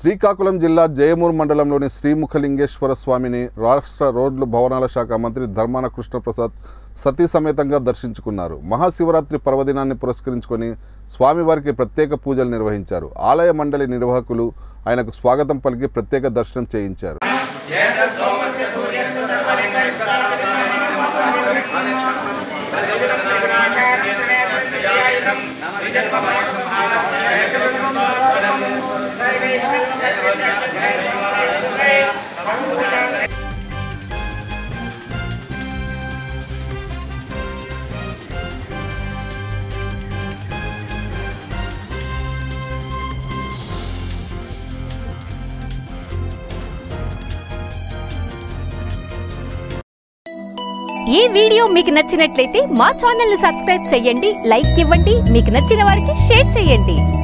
శ్రీకాకుళం జిల్లా జయమూరు మండలంలోని శ్రీముఖలింగేశ్వర స్వామిని రాష్ట్ర రోడ్లు భవనాల శాఖ మంత్రి ధర్మాన కృష్ణప్రసాద్ సతీ సమేతంగా దర్శించుకున్నారు మహాశివరాత్రి పర్వదినాన్ని పురస్కరించుకొని స్వామివారికి ప్రత్యేక పూజలు నిర్వహించారు ఆలయ మండలి నిర్వాహకులు ఆయనకు స్వాగతం పలికి ప్రత్యేక దర్శనం చేయించారు ఈ వీడియో మీకు నచ్చినట్లయితే మా ఛానల్ ని సబ్స్క్రైబ్ చేయండి లైక్ ఇవ్వండి మీకు నచ్చిన వారికి షేర్ చేయండి